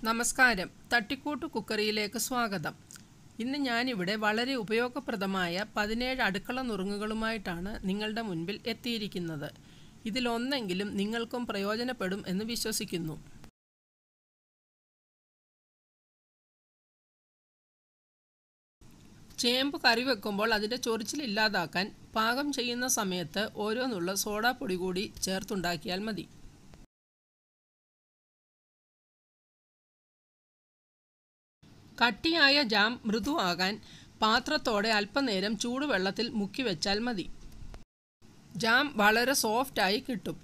നമസ്കാരം തട്ടിക്കൂട്ട് കുക്കറിയിലേക്ക് സ്വാഗതം ഇന്ന് ഞാനിവിടെ വളരെ ഉപയോഗപ്രദമായ പതിനേഴ് അടുക്കള നുറുങ്ങുകളുമായിട്ടാണ് നിങ്ങളുടെ മുൻപിൽ എത്തിയിരിക്കുന്നത് ഇതിലൊന്നെങ്കിലും നിങ്ങൾക്കും പ്രയോജനപ്പെടും എന്ന് വിശ്വസിക്കുന്നു ചേമ്പ് കറി വെക്കുമ്പോൾ അതിൻ്റെ ചൊറിച്ചിൽ ഇല്ലാതാക്കാൻ പാകം ചെയ്യുന്ന സമയത്ത് ഓരോന്നുള്ള സോഡാപ്പൊടി കൂടി ചേർത്തുണ്ടാക്കിയാൽ മതി കട്ടിയായ ജാം മൃദുവാകാൻ പാത്രത്തോടെ അല്പനേരം ചൂടുവെള്ളത്തിൽ മുക്കി വെച്ചാൽ മതി ജാം വളരെ സോഫ്റ്റായി കിട്ടും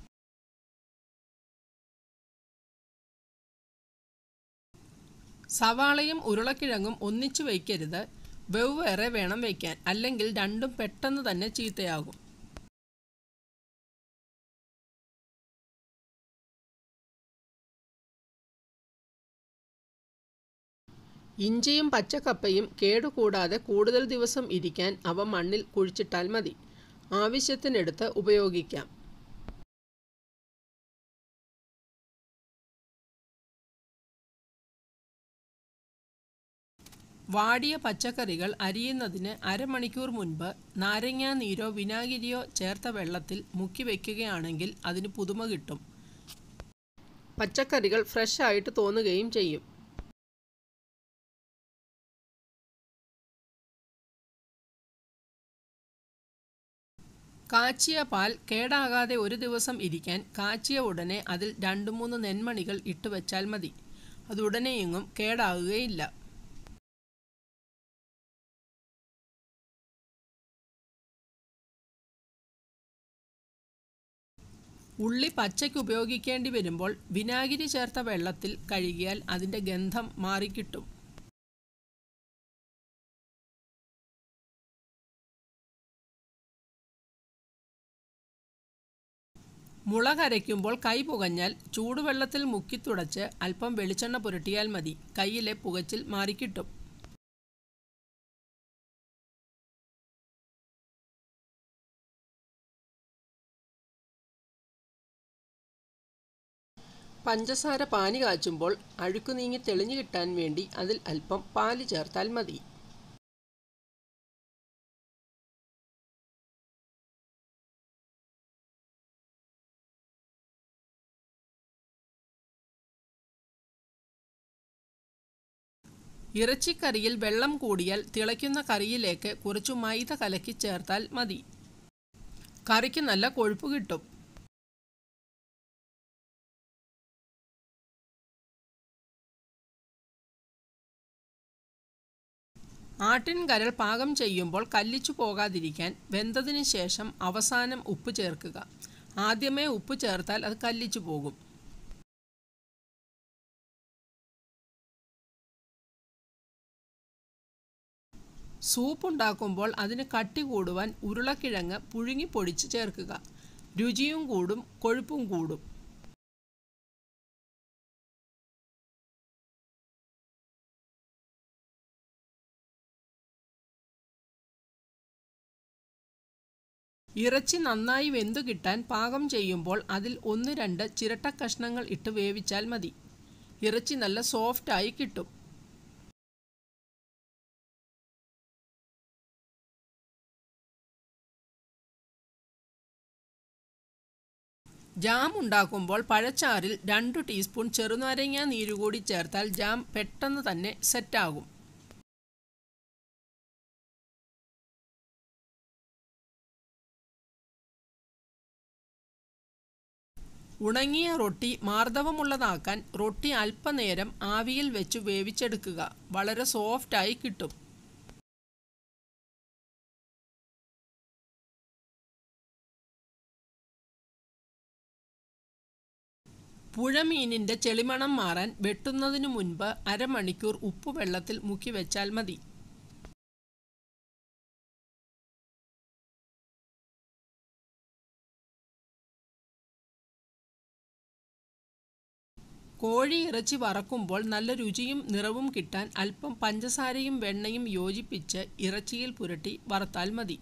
സവാളയും ഉരുളക്കിഴങ്ങും ഒന്നിച്ചു വയ്ക്കരുത് വെവ്വേറെ വേണം വയ്ക്കാൻ അല്ലെങ്കിൽ രണ്ടും പെട്ടെന്ന് തന്നെ ചീത്തയാകും ഇഞ്ചിയും പച്ചക്കപ്പയും കേടുകൂടാതെ കൂടുതൽ ദിവസം ഇരിക്കാൻ അവ മണ്ണിൽ കുഴിച്ചിട്ടാൽ മതി ആവശ്യത്തിനെടുത്ത് ഉപയോഗിക്കാം വാടിയ പച്ചക്കറികൾ അരിയുന്നതിന് അരമണിക്കൂർ മുൻപ് നാരങ്ങാ നീരോ വിനാഗിരിയോ ചേർത്ത വെള്ളത്തിൽ മുക്കി വയ്ക്കുകയാണെങ്കിൽ അതിന് പുതുമ കിട്ടും പച്ചക്കറികൾ ഫ്രഷ് ആയിട്ട് തോന്നുകയും ചെയ്യും കാച്ചിയ പാൽ കേടാകാതെ ഒരു ദിവസം ഇരിക്കാൻ കാച്ചിയ ഉടനെ അതിൽ രണ്ട് മൂന്ന് നെന്മണികൾ ഇട്ട് വെച്ചാൽ മതി അത് ഉടനെയെങ്ങും കേടാകുകയില്ല ഉള്ളി പച്ചയ്ക്ക് ഉപയോഗിക്കേണ്ടി വരുമ്പോൾ വിനാഗിരി ചേർത്ത വെള്ളത്തിൽ കഴുകിയാൽ അതിൻ്റെ ഗന്ധം മാറിക്കിട്ടും മുളക് അരയ്ക്കുമ്പോൾ കൈ പുകഞ്ഞാൽ ചൂടുവെള്ളത്തിൽ മുക്കി തുടച്ച് അല്പം വെളിച്ചെണ്ണ പുരട്ടിയാൽ മതി കയ്യിലെ പുകച്ചിൽ മാറിക്കിട്ടും പഞ്ചസാര പാനി കാച്ചുമ്പോൾ അഴുക്കു നീങ്ങി തെളിഞ്ഞു കിട്ടാൻ വേണ്ടി അതിൽ അല്പം പാല് ചേർത്താൽ മതി ഇറച്ചിക്കറിയിൽ വെള്ളം കൂടിയാൽ തിളയ്ക്കുന്ന കറിയിലേക്ക് കുറച്ചു മൈദ കലക്കി ചേർത്താൽ മതി കറിക്ക് നല്ല കൊഴുപ്പ് കിട്ടും ആട്ടിൻ കരൾ പാകം ചെയ്യുമ്പോൾ കല്ലിച്ചു പോകാതിരിക്കാൻ വെന്തതിന് ശേഷം അവസാനം ഉപ്പ് ചേർക്കുക ആദ്യമേ ഉപ്പ് ചേർത്താൽ അത് കല്ലിച്ചു പോകും സൂപ്പ് ഉണ്ടാക്കുമ്പോൾ അതിന് കട്ടി കൂടുവാൻ ഉരുളക്കിഴങ്ങ് പുഴുങ്ങി പൊടിച്ച് ചേർക്കുക രുചിയും കൂടും കൊഴുപ്പും കൂടും ഇറച്ചി നന്നായി വെന്തു കിട്ടാൻ പാകം ചെയ്യുമ്പോൾ അതിൽ ഒന്ന് രണ്ട് ചിരട്ട കഷ്ണങ്ങൾ ഇട്ട് വേവിച്ചാൽ മതി ഇറച്ചി നല്ല സോഫ്റ്റായി കിട്ടും ജാം ഉണ്ടാക്കുമ്പോൾ പഴച്ചാറിൽ രണ്ടു ടീസ്പൂൺ ചെറുനാരങ്ങ നീരുകൂടി ചേർത്താൽ ജാം പെട്ടെന്ന് തന്നെ സെറ്റാകും ഉണങ്ങിയ റൊട്ടി മാർദ്ദവമുള്ളതാക്കാൻ റൊട്ടി അല്പനേരം ആവിയിൽ വെച്ച് വേവിച്ചെടുക്കുക വളരെ സോഫ്റ്റായി കിട്ടും പുഴമീനിൻ്റെ ചെളിമണം മാറാൻ വെട്ടുന്നതിനു മുൻപ് അരമണിക്കൂർ ഉപ്പ് വെള്ളത്തിൽ മുക്കി വെച്ചാൽ മതി കോഴി ഇറച്ചി വറക്കുമ്പോൾ നല്ല രുചിയും നിറവും കിട്ടാൻ അല്പം പഞ്ചസാരയും വെണ്ണയും യോജിപ്പിച്ച് ഇറച്ചിയിൽ പുരട്ടി വറുത്താൽ മതി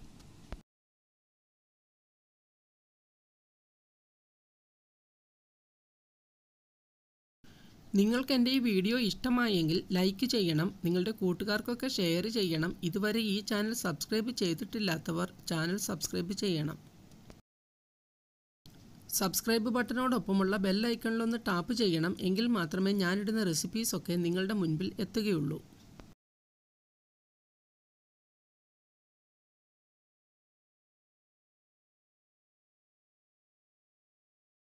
നിങ്ങൾക്ക് എൻ്റെ ഈ വീഡിയോ ഇഷ്ടമായെങ്കിൽ ലൈക്ക് ചെയ്യണം നിങ്ങളുടെ കൂട്ടുകാർക്കൊക്കെ ഷെയർ ചെയ്യണം ഇതുവരെ ഈ ചാനൽ സബ്സ്ക്രൈബ് ചെയ്തിട്ടില്ലാത്തവർ ചാനൽ സബ്സ്ക്രൈബ് ചെയ്യണം സബ്സ്ക്രൈബ് ബട്ടനോടൊപ്പമുള്ള ബെൽ ഐക്കണിലൊന്ന് ടാപ്പ് ചെയ്യണം എങ്കിൽ മാത്രമേ ഞാനിടുന്ന റെസിപ്പീസൊക്കെ നിങ്ങളുടെ മുൻപിൽ എത്തുകയുള്ളൂ